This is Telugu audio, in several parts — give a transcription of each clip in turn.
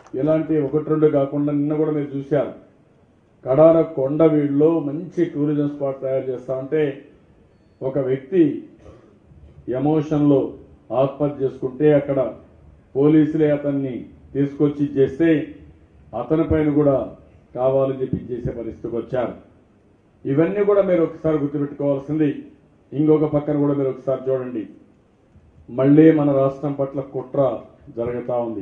ఇలాంటి ఒకటి రెండు కాకుండా నిన్న కూడా మీరు చూశారు కడార కొండవీడులో మంచి టూరిజం స్పాట్ తయారు చేస్తా ఉంటే ఒక వ్యక్తి ఎమోషన్లో ఆత్మహత్య చేసుకుంటే అక్కడ పోలీసులే అతన్ని తీసుకొచ్చి చేస్తే అతని పైన కూడా కావాలని చెప్పి చేసే పరిస్థితికి వచ్చారు ఇవన్నీ కూడా మీరు ఒకసారి గుర్తుపెట్టుకోవాల్సింది ఇంకొక పక్కన కూడా మీరు ఒకసారి చూడండి మళ్ళీ మన రాష్ట్రం పట్ల కుట్ర జరుగుతా ఉంది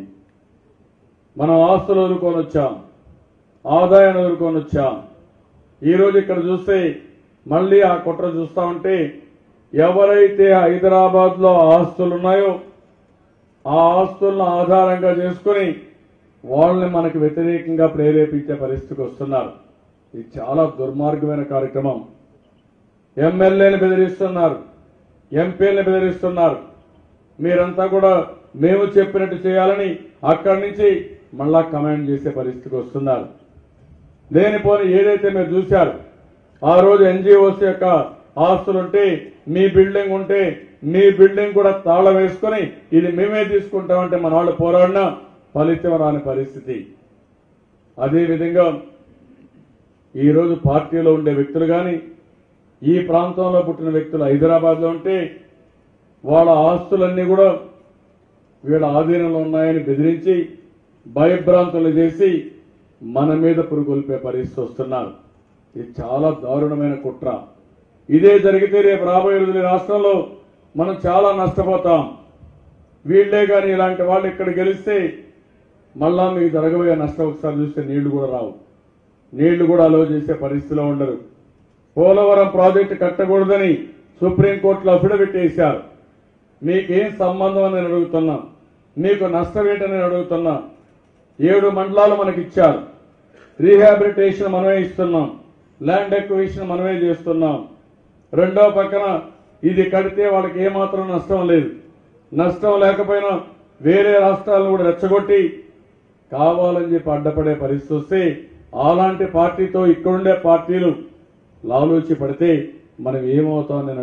మనం ఆస్తులు వదులుకొని వచ్చాం ఆదాయాన్ని వదులుకొని వచ్చాం ఈరోజు ఇక్కడ చూస్తే మళ్ళీ ఆ కుట్ర చూస్తా ఉంటే ఎవరైతే హైదరాబాద్ లో ఆస్తులు ఉన్నాయో ఆ ఆస్తులను ఆధారంగా చేసుకుని వాళ్ళని మనకు వ్యతిరేకంగా ప్రేరేపించే పరిస్థితికి వస్తున్నారు ఇది చాలా దుర్మార్గమైన కార్యక్రమం ఎమ్మెల్యేని బెదిరిస్తున్నారు ఎంపీలను బెదిరిస్తున్నారు మీరంతా కూడా మేము చెప్పినట్టు చేయాలని అక్కడి నుంచి మళ్ళా కమాండ్ చేసే పరిస్థితికి వస్తున్నారు లేనిపోని ఏదైతే మీరు చూశారు ఆ రోజు ఎన్జిఓస్ యొక్క ఆస్తులుంటే మీ బిల్డింగ్ ఉంటే మీ బిల్డింగ్ కూడా తాళం వేసుకొని ఇది మేమే తీసుకుంటామంటే మన వాళ్ళు పోరాడినా ఫలితం రాని పరిస్థితి అదేవిధంగా ఈరోజు పార్టీలో ఉండే వ్యక్తులు కానీ ఈ ప్రాంతంలో పుట్టిన వ్యక్తులు హైదరాబాద్లో ఉంటే వాళ్ళ ఆస్తులన్నీ కూడా వీళ్ళ ఆధీనంలో ఉన్నాయని బెదిరించి భయభ్రాంతులు చేసి మన మీద పురుగొల్పే పరిస్థితి వస్తున్నారు ఇది చాలా దారుణమైన కుట్ర ఇదే జరిగితే రేపు రాబోయే రోజులు ఈ రాష్ట్రంలో మనం చాలా నష్టపోతాం వీళ్ళే కానీ ఇలాంటి వాళ్ళు ఇక్కడ గెలిస్తే మళ్ళా మీకు జరగబోయే నష్టం ఒకసారి చూస్తే నీళ్లు కూడా రావు నీళ్లు కూడా అలో చేసే పరిస్థితిలో ఉండరు పోలవరం ప్రాజెక్టు కట్టకూడదని సుప్రీంకోర్టులో అఫిడవిట్ వేశారు మీకేం సంబంధం అని నేను అడుగుతున్నా మీకు నష్టం ఏంటని నేను అడుగుతున్నా ఏడు మండలాలు మనకి ఇచ్చారు రీహాబిలిటేషన్ మనమే ఇస్తున్నాం ల్యాండ్ ఎక్విజిషన్ మనమే చేస్తున్నాం రెండో పక్కన ఇది కడితే వాళ్ళకి ఏమాత్రం నష్టం లేదు నష్టం లేకపోయినా వేరే రాష్ట్రాలను కూడా రెచ్చగొట్టి కావాలని చెప్పి అడ్డపడే పరిస్థితి వస్తే అలాంటి పార్టీతో ఇక్కడుండే పార్టీలు లాలూచి పడితే మనం ఏమవుతాం నేను